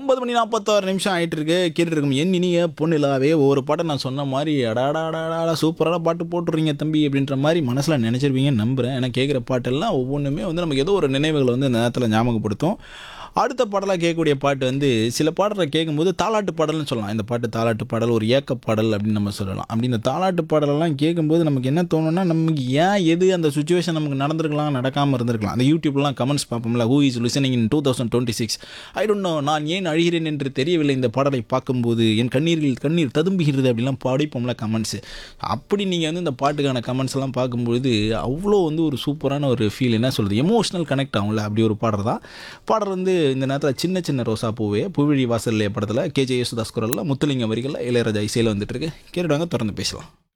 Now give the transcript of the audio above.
ஒன்பது மணி நாற்பத்தாறு நிமிஷம் ஆயிட்டு இருக்கு கேட்டுட்டு இருக்கும் என் இனிய பொண்ணிலாவே ஒவ்வொரு பாட்டை நான் சொன்ன மாதிரி அடாடாடாடா சூப்பரான பாட்டு போட்டுறீங்க தம்பி அப்படின்ற மாதிரி மனசில் நினச்சிருப்பீங்கன்னு நம்புகிறேன் ஏன்னா கேட்குற பாட்டெல்லாம் ஒவ்வொன்றுமே வந்து நமக்கு ஏதோ ஒரு நினைவுகளை வந்து இந்த நேரத்தில் ஞாபகப்படுத்தும் அடுத்த பாடலாக கேட்கக்கூடிய பாட்டு வந்து சில பாடலை கேட்கும்போது தாலாட்டு பாடல்னு சொல்லலாம் இந்த பாட்டு தாலாட்டு பாடல் ஒரு ஏக்க பாடல் அப்படின்னு நம்ம சொல்லலாம் அப்படி இந்த தாலாட்டு பாடலெல்லாம் கேட்கும்போது நமக்கு என்ன தோணும்னா நமக்கு ஏன் எது அந்த சுச்சுவேஷன் நமக்கு நடந்திருக்கலாம் நடக்காமல் இருந்திருக்கலாம் அந்த யூடியூப்லாம் கமெண்ட்ஸ் பார்ப்போம்ல who is listening in two thousand twenty six I don't know நான் ஏன் அழுகிறேன் என்று தெரியவில்லை இந்த பாடலை பார்க்கும்போது என் கண்ணீரில் கண்ணீர் ததும்புகிறது அப்படிலாம் படிப்போம்ல கமெண்ட்ஸ் அப்படி நீங்கள் வந்து இந்த பாட்டுக்கான கமெண்ட்ஸ் எல்லாம் பார்க்கும்பொழுது அவ்வளோ வந்து ஒரு சூப்பரான ஒரு ஃபீல் என்ன சொல்கிறது எமோஷனல் கனெக்ட் ஆகும்ல அப்படி ஒரு பாடல் தான் பாடல் வந்து இந்த நேரத்தில் சின்ன சின்ன ரோசா பூவே புவிழி வாசல்லே படத்தில் கேஜே யேசுதாஸ் குரலில் முத்துலிங்க வரிகளில் இளையராஜா இசையில் வந்துட்டு இருக்கு கேட்டுவாங்க தொடர்ந்து பேசலாம்